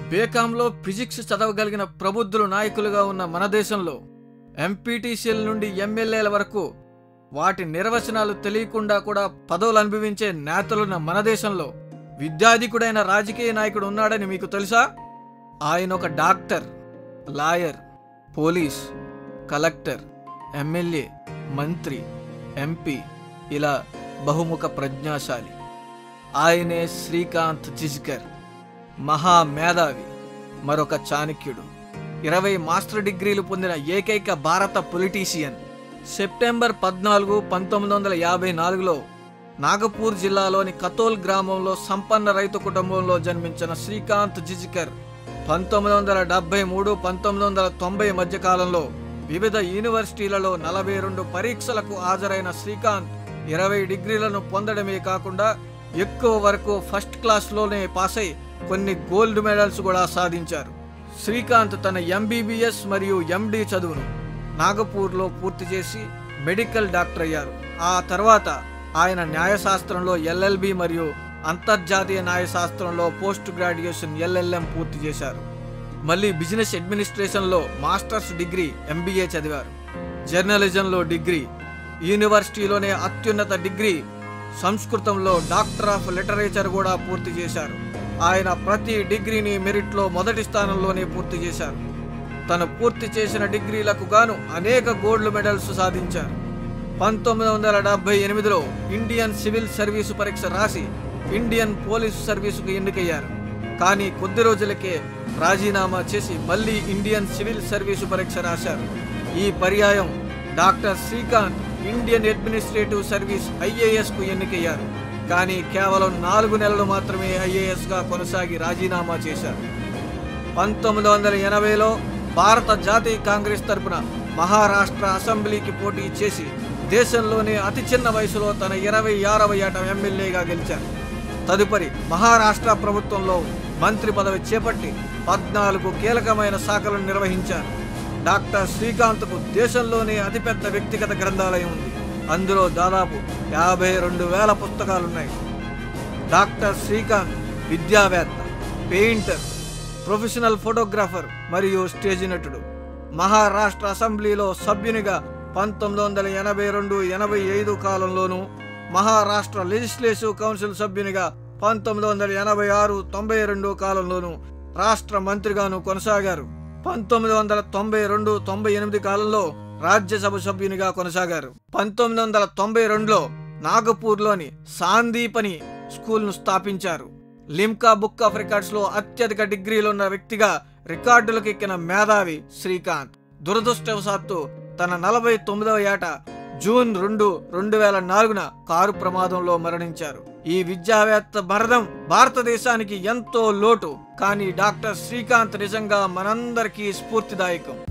బేకాంలో physics చదవగలిగిన ప్రబుద్ధులు నాయకులుగా ఉన్న మన దేశంలో ఎంపీటీసీల నుండి ఎమ్మెల్యేల వరకు వాటి నిర్వచనాలు తెలియకుండా కూడా పదవులు అనుభవించే నేతలున్న మన దేశంలో విద్యాధికుడైన రాజకీయ నాయకుడు ఉన్నాడని మీకు తెలుసా ఆయన ఒక doctor lawyer police collector MLA మంత్రి ఎంపీ ఇలా బహుముఖ ప్రజ్ఞాశాలి ఆయనే శ్రీకాంత్ జిజ్కర్ మహామేధావి మరొక చాణక్యుడు ఇరవై మాస్టర్ డిగ్రీలు పొందిన ఏకైక భారత పొలిటీషియన్ సెప్టెంబర్ పద్నాలుగు పంతొమ్మిది వందల యాభై నాలుగులో నాగపూర్ జిల్లాలోని కతోల్ గ్రామంలో సంపన్న రైతు కుటుంబంలో జన్మించిన శ్రీకాంత్ జిజికర్ పంతొమ్మిది వందల డెబ్బై మూడు పంతొమ్మిది వందల తొంభై మధ్య కాలంలో వివిధ యూనివర్సిటీలలో నలభై రెండు పరీక్షలకు హాజరైన శ్రీకాంత్ ఇరవై డిగ్రీలను పొందడమే కాకుండా ఎక్కువ వరకు ఫస్ట్ క్లాస్లోనే పాస్ అయి కొన్ని గోల్డ్ మెడల్స్ కూడా సాధించారు శ్రీకాంత్ తన ఎంబీబీఎస్ మరియు ఎండి చదువును నాగపూర్లో పూర్తి చేసి మెడికల్ డాక్టర్ అయ్యారు ఆ తర్వాత ఆయన న్యాయశాస్త్రంలో ఎల్ఎల్బి మరియు అంతర్జాతీయ న్యాయశాస్త్రంలో పోస్ట్ గ్రాడ్యుయేషన్ ఎల్ఎల్ఎం పూర్తి చేశారు మళ్ళీ బిజినెస్ అడ్మినిస్ట్రేషన్లో మాస్టర్స్ డిగ్రీ ఎంబీఏ చదివారు జర్నలిజంలో డిగ్రీ యూనివర్సిటీలోనే అత్యున్నత డిగ్రీ సంస్కృతంలో డాక్టర్ ఆఫ్ లిటరేచర్ కూడా పూర్తి చేశారు ఆయన ప్రతి డిగ్రీని మెరిట్లో మొదటి స్థానంలోనే పూర్తి చేశారు తను పూర్తి చేసిన డిగ్రీలకు గాను అనేక గోల్డ్ మెడల్స్ సాధించారు పంతొమ్మిది వందల డెబ్బై ఎనిమిదిలో ఇండియన్ సివిల్ సర్వీసు పరీక్ష రాసి ఇండియన్ పోలీసు సర్వీసుకు ఎన్నికయ్యారు కానీ కొద్ది రోజులకే రాజీనామా చేసి మళ్ళీ ఇండియన్ సివిల్ సర్వీసు పరీక్ష రాశారు ఈ పర్యాయం doctor Srikanth Indian administrative service ఐఏఎస్కు ఎన్నికయ్యారు కానీ కేవలం నాలుగు నెలలు మాత్రమే ఐఏఎస్గా కొనసాగి రాజీనామా చేశారు పంతొమ్మిది వందల ఎనభైలో భారత జాతీయ కాంగ్రెస్ తరపున మహారాష్ట్ర అసెంబ్లీకి పోటీ చేసి దేశంలోనే అతి చిన్న వయసులో తన ఇరవై ఆరవ ఏట ఎమ్మెల్యేగా గెలిచారు తదుపరి మహారాష్ట్ర ప్రభుత్వంలో మంత్రి పదవి చేపట్టి పద్నాలుగు కీలకమైన శాఖలను నిర్వహించారు డాక్టర్ శ్రీకాంత్కు దేశంలోనే అతిపెద్ద వ్యక్తిగత గ్రంథాలయం ఉంది అందులో దాదాపు యాభై రెండు వేల పుస్తకాలున్నాయి డాక్టర్ శ్రీకాంత్ విద్యావేత్త పెయింటర్ ప్రొఫెషనల్ ఫోటోగ్రాఫర్ మరియు స్టేజ్ నటుడు మహారాష్ట్ర అసెంబ్లీలో సభ్యునిగా పంతొమ్మిది వందల ఎనభై రెండు ఎనభై ఐదు కాలంలోనూ మహారాష్ట్ర లెజిస్లేటివ్ కౌన్సిల్ సభ్యునిగా పంతొమ్మిది వందల ఎనభై ఆరు తొంభై రెండు కాలంలోనూ రాష్ట్ర మంత్రిగాను కొనసాగారు పంతొమ్మిది వందల తొంభై రెండు తొంభై ఎనిమిది కాలంలో రాజ్యసభ సభ్యునిగా కొనసాగారు పంతొమ్మిది వందల తొంభై రెండులో నాగపూర్లోని సాందీపని స్కూల్ను స్థాపించారు లిమ్కా బుక్ ఆఫ్ రికార్డ్స్ లో అత్యధిక డిగ్రీలున్న వ్యక్తిగా రికార్డులకు ఎక్కిన మేధావి శ్రీకాంత్ దురదృష్టవశాత్తు తన నలభై తొమ్మిదవ ఏట జూన్ రెండు రెండు వేల నాలుగున కారు ప్రమాదంలో మరణించారు ఈ విద్యావేత్త భరతం భారతదేశానికి ఎంతో లోటు కానీ డాక్టర్ శ్రీకాంత్ నిజంగా మనందరికీ స్ఫూర్తిదాయకం